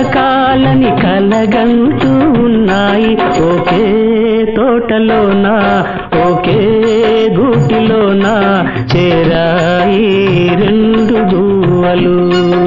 కలకాలని కలగంటూ ఉన్నాయి ఒకే తోటలోన ఒకే గూటిలోన చేరాయి రెండు గువ్వలు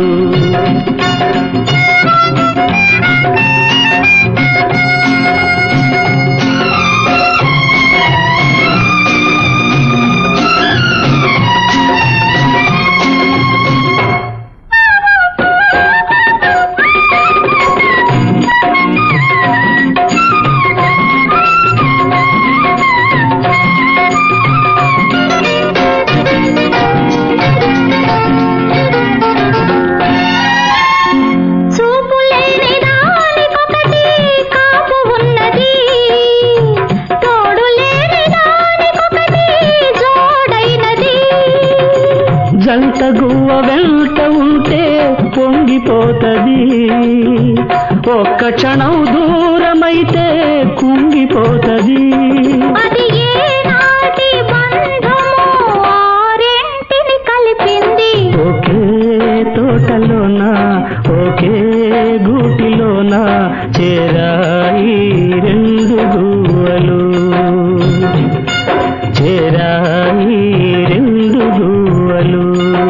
చూపు లేని దానికొకటి కాపు ఉన్నది తోడు లేని దానికొకటి జోడైనది జంట గువ్వ వెంట ఉంటే పొంగిపోతది ఒక్క క్షణం దూరమైతే కుంగిపోతది అది ఏనాటి బంధము ఆరెంటిని కలిపింది ఒకే తోటలోన ఒకే గూటిలోన చేరాయి రెండు గువ్వలు చేరాయి రెండు గువ్వలు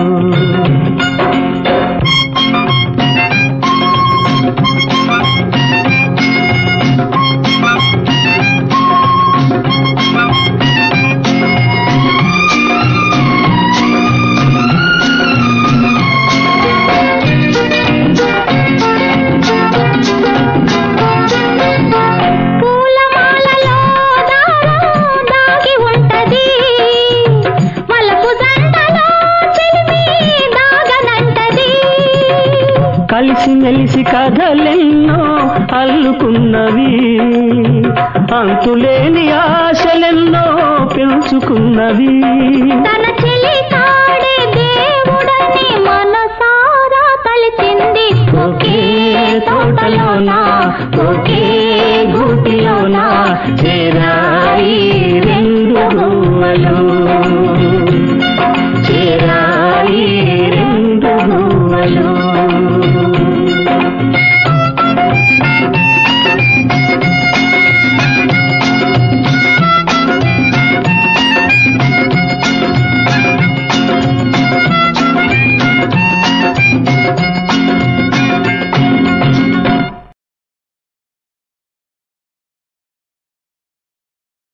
పూలమాలలో దారం దాగి ఉంటది మలపు జంటలో చెలిమి దాగనంటది కలిసి మెలిసి కథలెన్నో అల్లుకున్నవి అంతులేని ఆశలెన్నో పెంచుకున్నవి తన చెలి కాడే దేవుడని మనసారా తలిచింది ఒకే తోటలోన ఒకే గూటిలోన చేరా